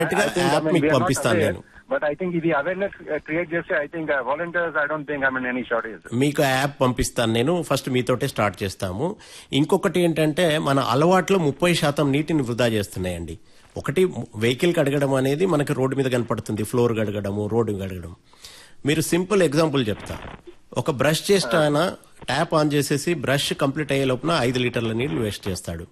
App మీకు పంపిస్తాను నేను బట్ ఐ థింక్ ఇది అవేర్నెస్ క్రియేట్ చేస్తే I think volunteers I don't think I mean any shortage మీకు ఆ యాప్ పంపిస్తాను నేను ఫస్ట్ మీతోటే స్టార్ట్ చేస్తాము ఇంకొకటి ఏంటంటే మన అలవాట్లు ముప్పై శాతం నీటిని వృధా చేస్తున్నాయండి ఒకటి వెహికల్ కడగడం అనేది మనకి రోడ్డు మీద కనపడుతుంది ఫ్లోర్ కడగడము రోడ్డు కడగడం మీరు సింపుల్ ఎగ్జాంపుల్ చెప్తా ఒక బ్రష్ చేస్తే ఆయన ట్యాప్ ఆన్ చేసేసి బ్రష్ కంప్లీట్ అయ్యే లోపున ఐదు లీటర్ల నీళ్లు వేస్ట్ చేస్తాడు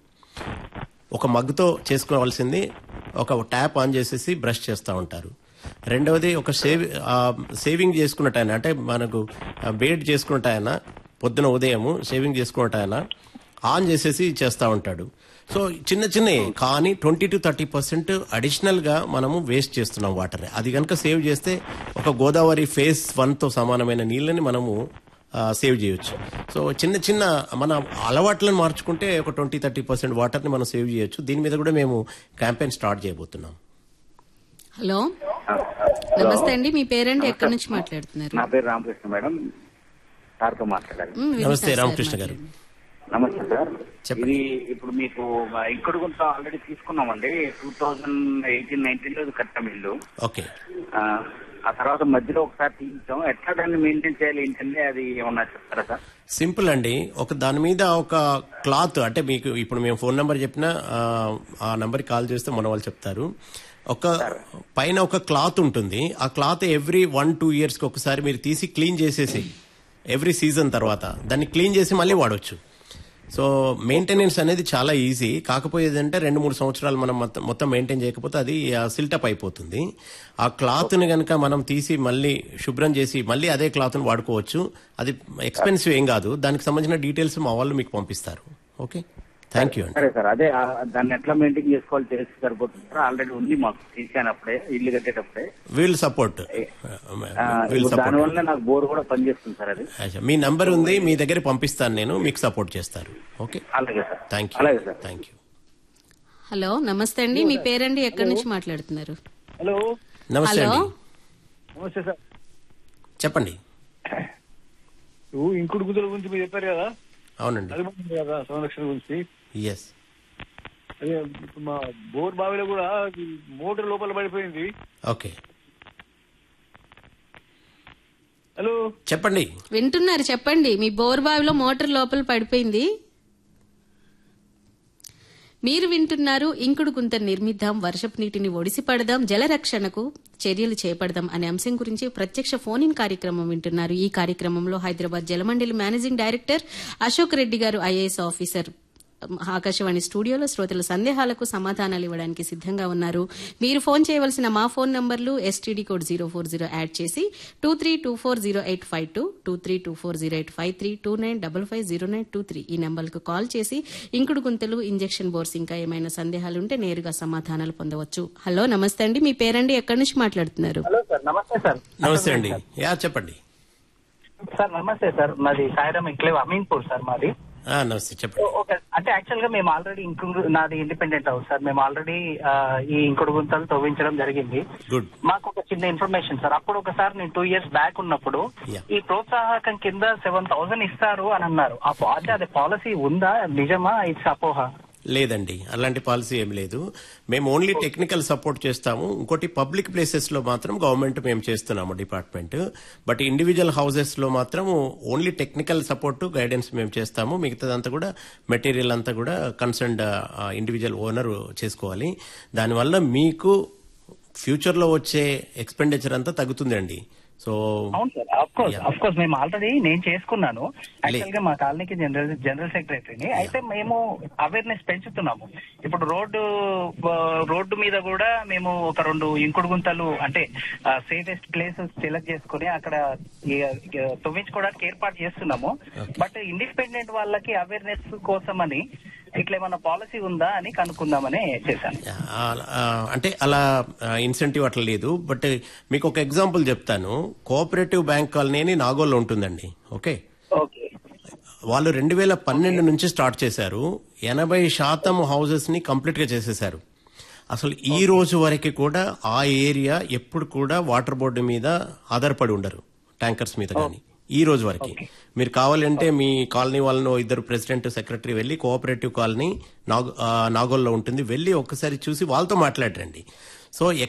ఒక మగ్గుతో చేసుకోవాల్సింది ఒక ట్యాప్ ఆన్ చేసేసి బ్రష్ చేస్తూ ఉంటారు రెండవది ఒక సేవ్ ఆ, సేవింగ్ చేసుకున్నట్టు ఆయన అంటే మనకు బేడ్ చేసుకున్నట్టు ఆయన పొద్దున ఉదయము సేవింగ్ చేసుకున్నట్టు ఆయన ఆన్ చేసేసి చేస్తూ ఉంటాడు సో చిన్న చిన్నవి కానీ ట్వంటీ టు థర్టీ పర్సెంట్ అడిషనల్గా మనము వేస్ట్ చేస్తున్నాం వాటర్ని అది కనుక సేవ్ చేస్తే ఒక గోదావరి ఫేస్ వన్తో సమానమైన నీళ్ళని మనము ఆ, సేవ్ చేయొచ్చు సో చిన్న చిన్న మన అలవాట్లను మార్చుకుంటే ఒక ట్వంటీ థర్టీ పర్సెంట్ వాటర్ని మనం సేవ్ చేయొచ్చు దీని మీద కూడా మేము క్యాంపెయిన్ స్టార్ట్ చేయబోతున్నాం హలో నమస్తే అండి మీ పేరండి ఎక్కడి నుంచి మాట్లాడుతున్నారు నా పేరు రామకృష్ణ మేడం సార్తో మాట్లాడాలి మ్, వినిపిస్తారు నమస్తే సార్ రామకృష్ణ గారు మాట్లాడండి. నమస్తే సార్ చెప్పండి. ఇది ఇప్పుడు మీకు ఇక్కడ కొంత ఆల్రెడీ తీసుకున్నామండి టూ థౌజండ్ ఎయిటీన్ నైన్టీన్ లో ఇది కట్టాం ఇల్లు ఓకే ఆ, ఆ తర్వాత మధ్యలో ఒకసారి తీయించాం ఎట్లా దాన్ని మెయింటైన్ చేయాలి ఏంటంటే అది ఏమన్నా చెప్తారా సార్ సింపుల్ అండి ఒక దాని మీద ఒక క్లాత్ అంటే మీకు ఇప్పుడు మేము ఫోన్ నెంబర్ చెప్పినా ఆ, ఆ నెంబర్కి కాల్ చేస్తే మన వాళ్ళు చెప్తారు ఒక పైన ఒక క్లాత్ ఉంటుంది ఆ క్లాత్ ఎవ్రీ వన్ టూ ఇయర్స్కి ఒకసారి మీరు తీసి క్లీన్ చేసేసి ఎవ్రీ సీజన్ తర్వాత దాన్ని క్లీన్ చేసి మళ్ళీ వాడవచ్చు సో మెయింటెనెన్స్ అనేది చాలా ఈజీ కాకపోయేది అంటే రెండు మూడు సంవత్సరాలు మనం మొత్తం మొత్తం మెయింటైన్ చేయకపోతే అది సిల్టప్ అయిపోతుంది ఆ క్లాత్ని కనుక మనం తీసి మళ్ళీ శుభ్రం చేసి మళ్ళీ అదే క్లాత్ని వాడుకోవచ్చు అది ఎక్స్పెన్సివ్ ఏం కాదు దానికి సంబంధించిన డీటెయిల్స్ మా వాళ్ళు మీకు పంపిస్తారు ఓకే థ్యాంక్ యూ అండి సరే సార్ అదే ఆ, దాన్ని ఎట్లా మెయింటైన్ చేసుకోవాలి తెలిసి సరిపోతుంది సార్ ఆల్రెడీ ఉంది మాకు తీసానప్పుడే ఇల్లు కట్టేటప్పుడే వీల్ సపోర్ట్ ఆ, వీల్ ఇప్పుడు సపోర్ట్ దానివల్ల నాకు బోర్ కూడా పనిచేస్తుంది సార్ అది మీ నంబర్ ఉంది మీ దగ్గర పంపిస్తాను నేను మీకు సపోర్ట్ చేస్తారు ఓకే అలాగే సార్ థ్యాంక్ యూ అలాగే సార్ థ్యాంక్ యూ హలో నమస్తే అండి మీ పేరండి ఎక్కడి నుంచి మాట్లాడుతున్నారు హలో నమస్తే హలో అండి నమస్తే సార్ చెప్పండి నువ్వు ఇంకుడు గుంతల గురించి మీరు చెప్పారు కదా అవునండి అది బాగుంది కదా సంరక్షణ గురించి ఎస్ అదే ఇప్పుడు మా బోర్ బావిలో కూడా ఈ మోటార్ లోపల పడిపోయింది ఓకే హలో చెప్పండి వింటున్నారు చెప్పండి మీ బోర్ బావిలో మోటార్ లోపల పడిపోయింది మీరు వింటున్నారు ఇంకుడు గుంత నిర్మిద్దాం వర్షపు నీటిని ఒడిసి పడదాం జలరక్షణకు చర్యలు చేపడదాం అనే అంశం గురించి ప్రత్యక్ష ఫోన్ ఇన్ కార్యక్రమం వింటున్నారు ఈ కార్యక్రమంలో హైదరాబాద్ జలమండలి మేనేజింగ్ డైరెక్టర్ అశోక్ రెడ్డి గారు ఐఏఎస్ ఆఫీసర్ ఆకాశవాణి స్టూడియోలో శ్రోతల సందేహాలకు సమాధానాలు ఇవ్వడానికి సిద్ధంగా ఉన్నారు మీరు ఫోన్ చేయవలసిన మా ఫోన్ నంబర్లు STD code zero four zero add చేసి two three two four zero eight five two two three two four zero eight five three two nine double five zero nine two three ఈ నంబర్లకు call చేసి ఇంకుడు గుంతలు injection bores ఇంకా ఏమైనా సందేహాలు ఉంటే నేరుగా సమాధానాలు పొందవచ్చు హలో నమస్తే అండి మీ పేరండి ఎక్కడి నుంచి మాట్లాడుతున్నారు హలో సార్ నమస్తే సార్ నమస్తే అండి యా చెప్పండి సార్ నమస్తే సార్ మాది సాయిరామ్ ఇంక్లేవ్ అమీన్పూర్ సార్ మాది ఆ, నమస్తే చెప్పండి ఓకే అంటే యాక్చువల్ గా మేము ఆల్రెడీ ఇంకుడు నాది ఇండిపెండెంట్ హౌస్ సార్ మేము ఆల్రెడీ ఈ ఇంకుడు గుంతలు తవ్వించడం జరిగింది గుడ్ మాకు ఒక చిన్న ఇన్ఫర్మేషన్ సార్ అప్పుడు ఒకసారి నేను టూ ఇయర్స్ బ్యాక్ ఉన్నప్పుడు Yeah. ఈ ప్రోత్సాహకం కింద సెవెన్ థౌసండ్ ఇస్తారు అని అన్నారు ఆ పా- అంటే అది పాలసీ ఉందా నిజమా ఇట్స్ అపోహ లేదండి అలాంటి పాలసీ ఏం లేదు మేము ఓన్లీ టెక్నికల్ సపోర్ట్ చేస్తాము ఇంకోటి పబ్లిక్ ప్లేసెస్ లో మాత్రం గవర్నమెంట్ మేము చేస్తున్నాము డిపార్ట్మెంట్ బట్ ఇండివిజువల్ హౌసెస్ లో మాత్రం ఓన్లీ టెక్నికల్ సపోర్ట్ గైడెన్స్ మేము చేస్తాము మిగతాదంతా కూడా మెటీరియల్ అంతా కూడా కన్సర్న్డ్ ఇండివిజువల్ ఓనర్ చేసుకోవాలి దానివల్ల మీకు ఫ్యూచర్ లో వచ్చే ఎక్స్పెండిచర్ అంతా తగ్గుతుందండి సో అవును sir of course Yeah. Of course మేము ఆల్రెడీ నేను చేసుకున్నాను యాక్చువల్ గా మా కాలనీకి జనరల్ జనరల్ సెక్రటరీని అయితే మేము అవేర్నెస్ పెంచుతున్నాము ఇప్పుడు రోడ్డు ఆ, రోడ్డు మీద కూడా మేము ఒక రెండు ఇంకుడు గుంతలు అంటే సేఫెస్ట్ ప్లేసెస్ సెలెక్ట్ చేసుకుని అక్కడ ఈ, ఆ, తవ్వించుకోవడానికి ఏర్పాటు చేస్తున్నాము బట్ ఇండిపెండెంట్ వాళ్ళకి అవేర్నెస్ కోసమని ఇట్లా ఏమన్నా పాలసీ ఉందా అని కనుక్కుందామని చేశాను ఆ, ఆ, అంటే అలా ఇన్సెంటివ్ అట్లా లేదు బట్ మీకు ఒక ఎగ్జాంపుల్ చెప్తాను కోఆపరేటివ్ బ్యాంక్ కాలనీ అని నాగోల్లో ఉంటుందండి ఓకే ఓకే వాళ్ళు రెండు వేల పన్నెండు నుంచి స్టార్ట్ చేశారు ఎనభై శాతం హౌసెస్ ని కంప్లీట్ గా చేసేశారు అసలు ఈ రోజు వరకు కూడా ఆ ఏరియా ఎప్పుడు కూడా వాటర్ బోర్డు మీద ఆధారపడి ఉండరు ట్యాంకర్స్ మీద కానీ ఈ రోజు వరకు మీరు కావాలంటే మీ కాలనీ వాళ్ళను ఇద్దరు ప్రెసిడెంట్ సెక్రటరీ వెళ్ళి కోఆపరేటివ్ కాలనీ నాగ- ఆ, నాగోల్లో ఉంటుంది వెళ్ళి ఒక్కసారి చూసి వాళ్ళతో మాట్లాడరండి సో